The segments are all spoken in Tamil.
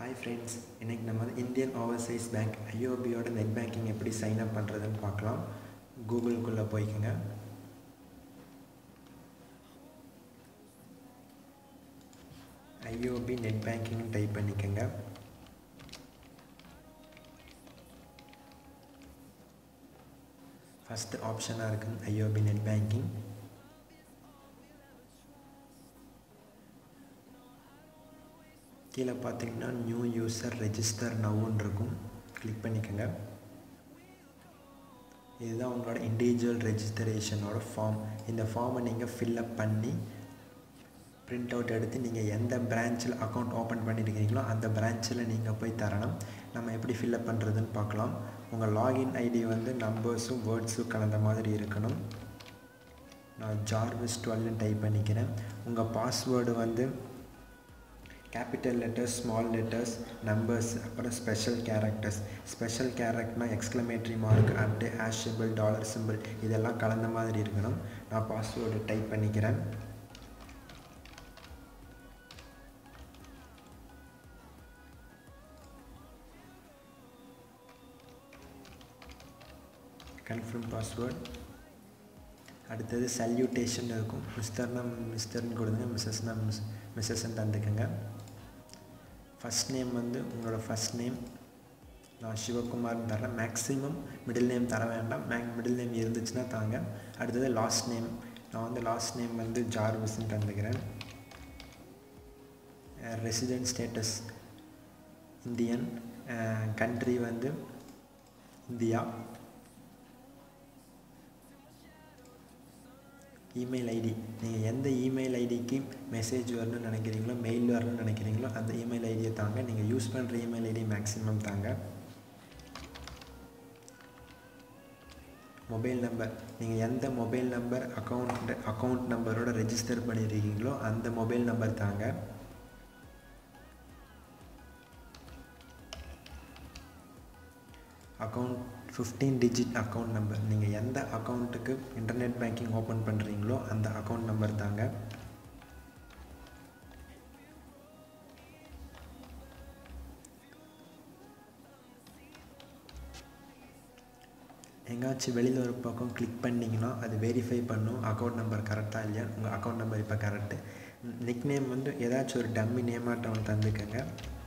ஹாய் ஃப்ரெண்ட்ஸ் இன்றைக்கி நம்ம வந்து இந்தியன் ஓவர்சீஸ் பேங்க் ஐஓபியோட நெட் பேங்கிங் எப்படி சைன் அப் பண்ணுறதுன்னு பார்க்கலாம் கூகுளுக்குள்ளே போய்க்குங்க ஐஓபி நெட் பேங்கிங்னு டைப் பண்ணிக்கோங்க ஃபஸ்ட்டு ஆப்ஷனாக இருக்குது ஐஓபி நெட் பேங்கிங் கீழே பார்த்தீங்கன்னா நியூ யூசர் ரெஜிஸ்டர் நவுன்னு இருக்கும் கிளிக் பண்ணிக்கோங்க இதுதான் உங்களோட இண்டிவிஜுவல் ரெஜிஸ்டரேஷனோட ஃபார்ம் இந்த ஃபார்மை நீங்கள் ஃபில்லப் பண்ணி பிரிண்ட் அவுட் எடுத்து நீங்கள் எந்த பிரான்ச்சில் அக்கௌண்ட் ஓப்பன் பண்ணியிருக்கீங்களோ அந்த பிரான்ச்சில் நீங்கள் போய் தரணும் நம்ம எப்படி ஃபில்லப் பண்ணுறதுன்னு பார்க்கலாம் உங்கள் லாகின் ஐடி வந்து நம்பர்ஸும் வேர்ட்ஸும் கலந்த மாதிரி இருக்கணும் நான் ஜார்விஸ் டுவெல்னு டைப் பண்ணிக்கிறேன் உங்கள் பாஸ்வேர்டு வந்து capital letters small letters numbers அப்புறம் ஸ்பெஷல் கேரக்டர்ஸ் ஸ்பெஷல் கேரக்டர்னால் exclamatory mark at hash symbol dollar symbol இதெல்லாம் கலந்த மாதிரி இருக்கணும் நான் பாஸ்வேர்டு டைப் பண்ணிக்கிறேன் கன்ஃபார்ம் பாஸ்வேர்ட் அடுத்தது சல்யூட்டேஷன் இருக்கும் மிஸ்டர்னா மிஸ்டர்னு கொடுங்க மிஸ்ஸஸ்னா மிஸ் மிஸ்ஸஸ்ன்னு தந்துக்கோங்க ஃபஸ்ட் நேம் வந்து உங்களோட ஃபஸ்ட் நேம் நான் சிவகுமார்னு தரேன் மேக்ஸிமம் மிடில் நேம் தர வேண்டாம் மேக் மிடில் நேம் இருந்துச்சுன்னா தாங்க அடுத்தது லாஸ்ட் நேம் நான் வந்து லாஸ்ட் நேம் வந்து ஜார்விஸ்ன்னு தந்துக்கிறேன் ரெசிடென்ட் ஸ்டேட்டஸ் இந்தியன் கண்ட்ரி வந்து இந்தியா இமெயில் ஐடி நீங்கள் எந்த இமெயில் ஐடிக்கு மெசேஜ் வரணும்னு நினைக்கிறீங்களோ மெயில் வரணும்னு நினைக்கிறீங்களோ அந்த இமெயில் ஐடியை தாங்க நீங்கள் யூஸ் பண்ணுற இமெயில் ஐடி மேக்ஸிமம் தாங்க மொபைல் நம்பர் நீங்கள் எந்த மொபைல் நம்பர் அக்கௌண்ட் அக்கௌண்ட் நம்பரோட ரெஜிஸ்டர் பண்ணியிருக்கீங்களோ அந்த மொபைல் நம்பர் தாங்க account fifteen digit account number நீங்கள் எந்த அக்கௌண்ட்டுக்கு இன்டர்நெட் பேங்கிங் ஓப்பன் பண்ணுறீங்களோ அந்த அக்கௌண்ட் நம்பர் தாங்க எங்காச்சும் வெளியில் ஒரு பக்கம் கிளிக் பண்ணிங்கன்னா அது வெரிஃபை பண்ணும் அக்கௌண்ட் நம்பர் கரெக்டாக இல்லையா உங்கள் அக்கௌண்ட் நம்பர் இப்போ கரெக்டு நிக் நேம் வந்து ஏதாச்சும் ஒரு டம்மி நேமாட்டம் ஒன்று தந்துக்கங்க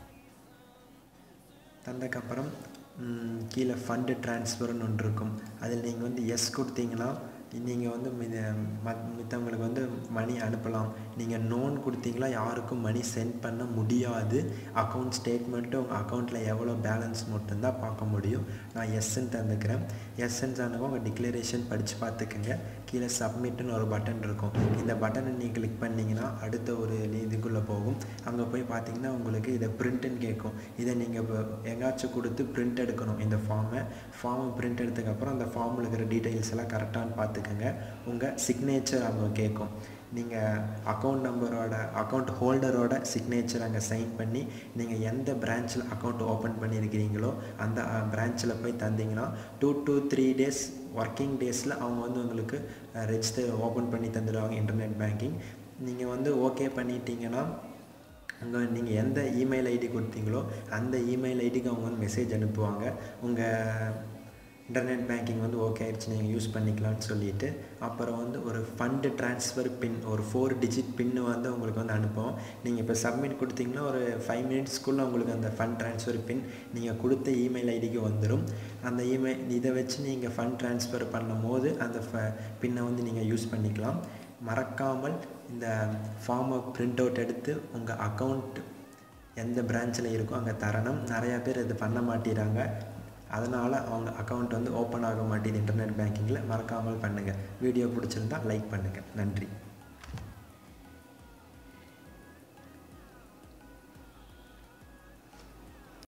தந்தக்கப்புறம் கீழே ஃபண்டு ட்ரான்ஸ்ஃபர்னு ஒன்று இருக்கும் அதில் நீங்கள் வந்து எஸ் கொடுத்தீங்கன்னா நீங்கள் வந்து மித்தவங்களுக்கு வந்து மணி அனுப்பலாம் நீங்கள் நோன் கொடுத்தீங்களா யாருக்கும் மணி சென்ட் பண்ண முடியாது அக்கௌண்ட் ஸ்டேட்மெண்ட்டு உங்கள் அக்கௌண்ட்டில் எவ்வளோ பேலன்ஸ் மட்டும்தான் பார்க்க முடியும் நான் எஸ்ன்னு தந்துக்கிறேன் எஸ்ன்னு தந்துக்கோ உங்கள் டிக்ளரேஷன் படித்து பார்த்துக்குங்க கீழே சப்மிட்டுன்னு ஒரு பட்டன் இருக்கும் இந்த பட்டனை நீங்கள் கிளிக் பண்ணிங்கன்னா அடுத்த ஒரு இதுக்குள்ளே போகும் அங்கே போய் பார்த்தீங்கன்னா உங்களுக்கு இதை பிரிண்ட்டுன்னு கேட்கும் இதை நீங்கள் இப்போ எங்காச்சும் கொடுத்து பிரிண்ட் எடுக்கணும் இந்த ஃபார்மை ஃபார்மை பிரிண்ட் எடுத்ததுக்கப்புறம் அந்த ஃபார்மில் இருக்கிற டீட்டெயில்ஸ் எல்லாம் கரெக்டானு பார்த்துக்கோங்க உங்கள் சிக்னேச்சர் அவங்க கேட்கும் நீங்கள் அக்கௌண்ட் நம்பரோட அக்கௌண்ட் ஹோல்டரோட சிக்னேச்சர் அங்கே சைன் பண்ணி நீங்கள் எந்த பிரான்ச்சில் அக்கௌண்ட் ஓப்பன் பண்ணியிருக்கிறீங்களோ அந்த பிரான்ச்சில் போய் தந்தீங்கன்னா two two three days working டேஸில் அவங்க வந்து உங்களுக்கு ரெஜிஸ்டர் ஓப்பன் பண்ணி தந்துடுவாங்க இன்டர்நெட் பேங்கிங் நீங்கள் வந்து ஓகே பண்ணிட்டீங்கன்னா உங்கள் நீங்கள் எந்த இமெயில் ஐடி கொடுத்தீங்களோ அந்த இமெயில் ஐடிக்கு அவங்க வந்து மெசேஜ் அனுப்புவாங்க உங்கள் இன்டர்நெட் பேங்கிங் வந்து ஓகே ஆயிடுச்சு நீங்கள் யூஸ் பண்ணிக்கலாம்னு சொல்லிவிட்டு அப்புறம் வந்து ஒரு ஃபண்டு ட்ரான்ஸ்ஃபர் பின் ஒரு ஃபோர் டிஜிட் பின்னு வந்து உங்களுக்கு வந்து அனுப்புவோம் நீங்கள் இப்போ சப்மிட் கொடுத்தீங்கன்னா ஒரு ஃபைவ் மினிட்ஸ்க்குள்ளே உங்களுக்கு அந்த ஃபண்ட் ட்ரான்ஸ்ஃபர் பின் நீங்கள் கொடுத்த இமெயில் ஐடிக்கு வந்துடும் அந்த இமெயில் இதை வச்சு நீங்கள் ஃபண்ட் ட்ரான்ஸ்ஃபர் பண்ணும் போது அந்த ஃப பின்னை வந்து நீங்கள் யூஸ் பண்ணிக்கலாம் மறக்காமல் இந்த ஃபார்மை பிரிண்ட் அவுட் எடுத்து உங்கள் அக்கௌண்ட் எந்த பிரான்ச்சில் இருக்கோ அங்கே தரணும் நிறையா பேர் இது பண்ண மாட்டேறாங்க அதனால் அவங்க அக்கௌண்ட் வந்து ஓப்பன் ஆக மாட்டேது இன்டர்நெட் பேங்கிங்கில் மறக்காமல் பண்ணுங்கள் வீடியோ பிடிச்சிருந்தா லைக் பண்ணுங்கள் நன்றி